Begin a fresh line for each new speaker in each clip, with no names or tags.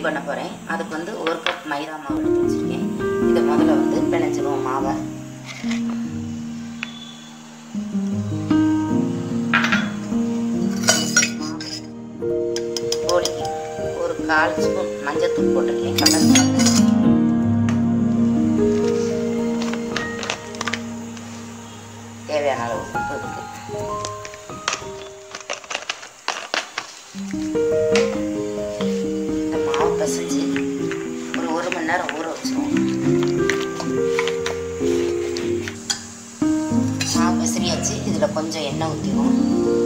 பண்ண போகிறேன் அதுக்கு வந்து ஒரு கப் மைதா மாவு எடுத்து வச்சுருக்கேன் இதை முதல்ல வந்து பிணைஞ்சிருவோம் மாவை கோழிக்கு ஒரு கால் ஸ்பூன் மஞ்சத்தூள் போட்டிருக்கேன் கலர் கலர் தேவையான அளவு உப்பு இருக்கு இந்த மாவு பிசைஞ்சு ஒரு ஒரு மணி நேரம் ஊற வச்சிருவோம் மாவு பிசறியாச்சு இதில் கொஞ்சம் எண்ணெய் ஊற்றிடுவோம்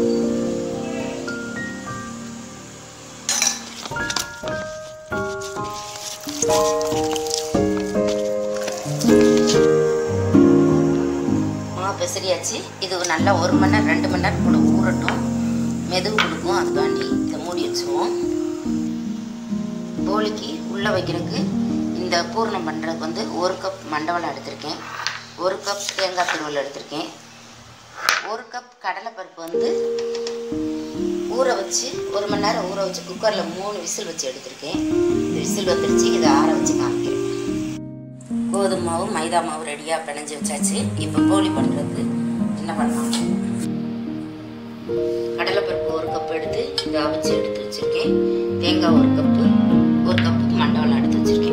மாவு பிசறியாச்சு இது நல்லா ஒரு மணி நேரம் ரெண்டு மணி நேரம் கூட ஊறட்டும் மெதுவு கொடுக்கும் அதுக்காண்டி இதை மூடி வச்சுருவோம் போலிக்கு உள்ளே வைக்கிறதுக்கு இந்த பூர்ணம் பண்ணுறதுக்கு வந்து ஒரு கப் மண்டவளம் எடுத்திருக்கேன் ஒரு கப் தேங்காய் திருவல் எடுத்திருக்கேன் ஒரு கப் கடலைப்பருப்பு வந்து ஊற வச்சு ஒரு மணி நேரம் ஊற வச்சு குக்கரில் மூணு விசில் வச்சு எடுத்திருக்கேன் இந்த விசில் வந்துருச்சு இதை ஆற வச்சு காமிக்கிறேன் கோதுமை மாவு மைதா மாவு ரெடியாக பிணைஞ்சு வச்சாச்சு இப்போ போலி பண்ணுறதுக்கு என்ன பண்ணலாம் கடலைப்பருப்பு ஒரு கப் எடுத்து இதை அவிச்சு எடுத்து வச்சுருக்கேன் தேங்காய் ஒரு கப்பு ஒரு கப்பு மண்டவளம் எடுத்து வச்சுருக்கேன்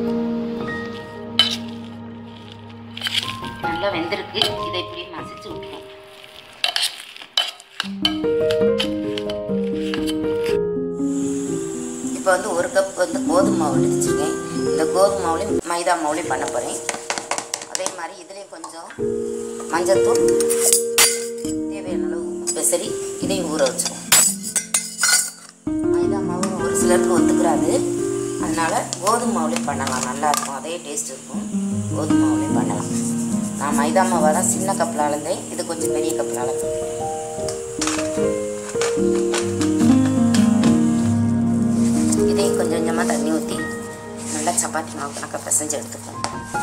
நல்லா வெந்திருக்கு இதை இப்படி மசிச்சு விட்டுருவோம் இப்போ வந்து ஒரு கப் வந்து கோதுமை மாவு எடுத்து வச்சுருக்கேன் இந்த கோதுமை மாவுலையும் மைதா மாவுலையும் பண்ண போகிறேன் அதே மாதிரி இதுலேயும் கொஞ்சம் மஞ்சத்தூள் தேவையான அளவு உப்பு பெசரி இதையும் ஊற வச்சுருவோம் மைதா மாவு ஒரு சிலருக்கு ஒத்துக்கிறாது அதனால் கோதுமை மாவுலேயும் பண்ணலாம் நல்லாயிருக்கும் அதே டேஸ்ட் இருக்கும் கோதுமை மாவுலேயும் பண்ணலாம் நான் மைதா மாவை தான் சின்ன கப்பில் அளந்தேன் இது கொஞ்சம் பெரிய கப்பில் அளந்தேன் இதையும் கொஞ்சம் கொஞ்சமாக தண்ணி ஊற்றி நல்லா சப்பாத்தி மாவு கணக்காக பிசைஞ்சு எடுத்துக்கலாம்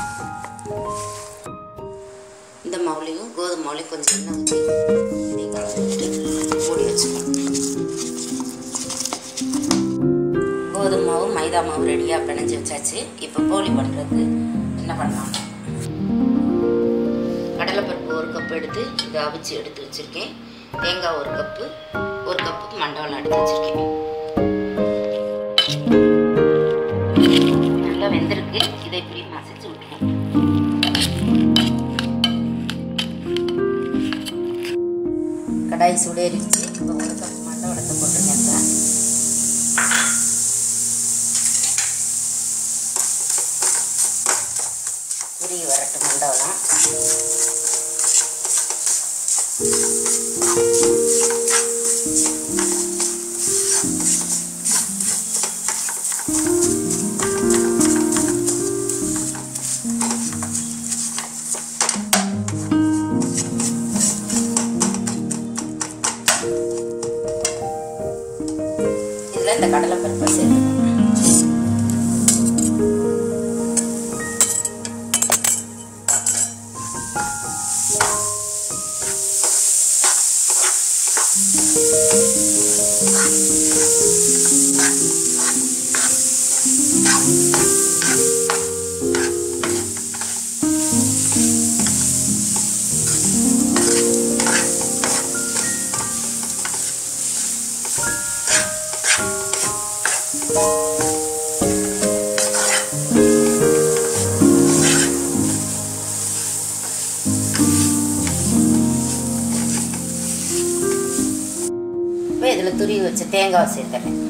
இந்த மாவுலையும் கோதுமை மாவுலையும் கொஞ்சம் எண்ணெய் ஊற்றி இதையும் கலந்து விட்டு மூடி வச்சுக்கணும் கோதுமை மாவு மைதா மாவு ரெடியாக பிணைஞ்சு வச்சாச்சு இப்போ போலி பண்ணுறதுக்கு என்ன பண்ணலாம் கடலைப்பருப்பு ஒரு கப் எடுத்து இதை அவிச்சு எடுத்து வச்சுருக்கேன் தேங்காய் ஒரு கப்பு ஒரு கப்பு மண்டவளம் எடுத்து வச்சுருக்கேன் நல்லா வெந்திருக்கு இதை இப்படி மசிச்சு விட்டுருவோம் கடாய் சுடேறிச்சு இப்போ ஒரு கப் மண்டவளத்தை போட்டிருக்கேன் சார் உருகி வரட்டும் மண்டவளம் இதில் இந்த கடலைப்பருப்பை சேர்த்துக்கணும் இப்போ இதில் துருவி வச்ச தேங்காய் சேர்த்துறேன்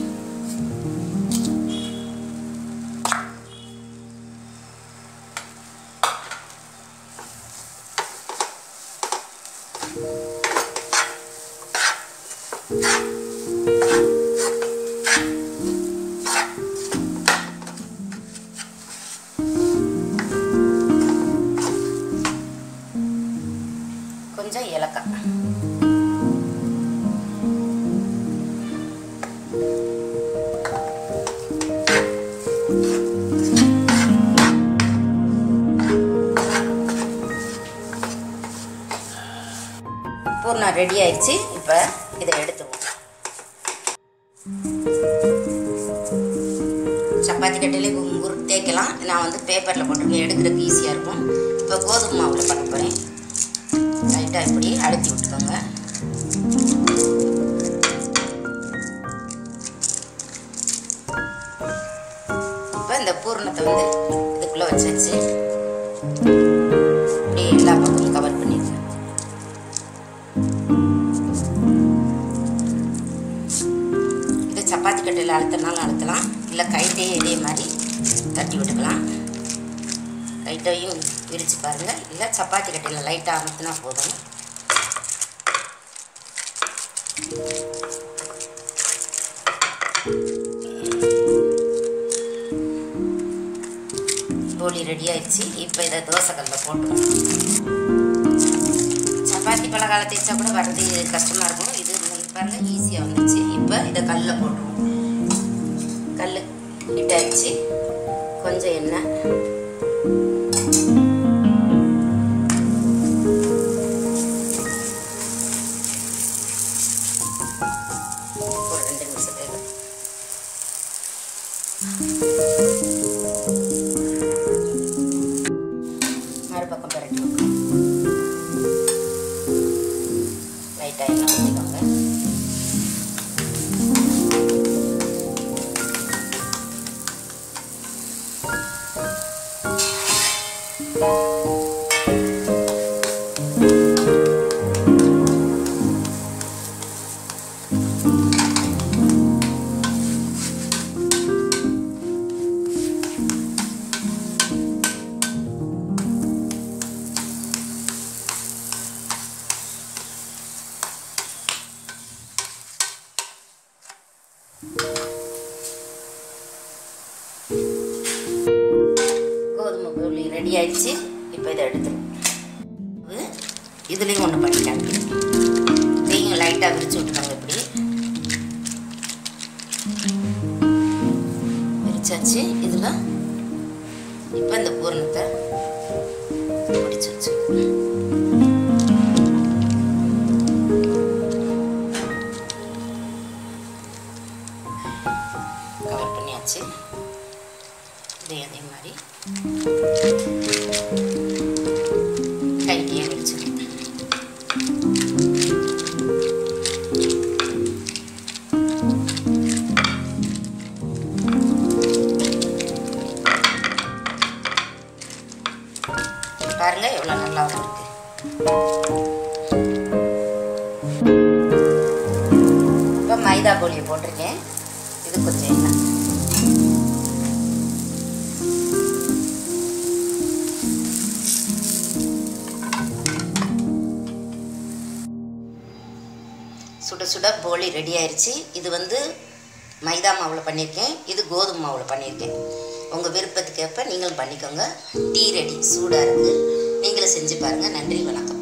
கொஞ்சம் ஏலக்காய் பூர்ணம் ரெடி ஆயிடுச்சு இப்போ இதை எடுத்துருவோம் எடுத்துக்கலாம் நான் வந்து பேப்பரில் போட்டிருக்கேன் எடுக்கிறதுக்கு ஈஸியாக இருக்கும் இப்போ கோதுமை மாவில் பண்ண போகிறேன் லைட்டாக இப்படி அழுத்தி விட்டுக்கோங்க இப்போ இந்த பூரணத்தை வந்து இதுக்குள்ளே வச்சாச்சு இப்படி எல்லா பக்கமும் கவர் பண்ணிடுங்க இதை சப்பாத்தி கட்டையில் அழுத்தினாலும் அழுத்தலாம் இல்லை கைட்டையே இதே மாதிரி தட்டி விட்டுக்கலாம் கைட்டையும் விரித்து பாருங்கள் இல்லை சப்பாத்தி கட்டையில் லைட்டாக அமுத்தினா போதும் போலி ரெடி ஆயிடுச்சு இப்போ இதை தோசைக்கல்லில் போட்டுருவோம் சப்பாத்தி பலகால தேய்ச்சா கூட வர்றது கஷ்டமாக இருக்கும் இது வந்து பாருங்க ஈஸியாக வந்துச்சு இப்போ இதை கல்லில் போட்டுருவோம் கல் ஹீட் ஆயிடுச்சு கொஞ்சம் எண்ணெய் ஒரு ரெண்டு நிமிஷத்துக்கு மறுபக்கம் பரட்டி வைக்கணும் லைட்டாக எண்ணெய் ஊற்றிக்கோங்க கோதுமை போலி ரெடி ஆயிடுச்சு இப்போ இதை எடுத்துருவோம் இது இதுலேயும் ஒன்று பண்ணி காமிக்கிறேன் இதையும் லைட்டாக விரிச்சு விட்டுக்கோங்க இப்படி விரிச்சாச்சு இதில் இப்போ இந்த பூரணத்தை பிடிச்சி வச்சு கவர் பண்ணியாச்சு இதே அதே மாதிரி கைட்டியே வச்சுருக்கேன் பாருங்க எவ்வளோ நல்லா இருக்கு இப்போ மைதா போலியை போட்டிருக்கேன் இது கொஞ்சம் எண்ணெய் சுட சுட போலி ரெடி ஆயிருச்சு இது வந்து மைதா மாவில் பண்ணியிருக்கேன் இது கோதுமை மாவில் பண்ணியிருக்கேன் உங்கள் விருப்பத்துக்கு ஏற்ப நீங்களும் பண்ணிக்கோங்க டீ ரெடி சூடாக இருக்குது நீங்களும் செஞ்சு பாருங்கள் நன்றி வணக்கம்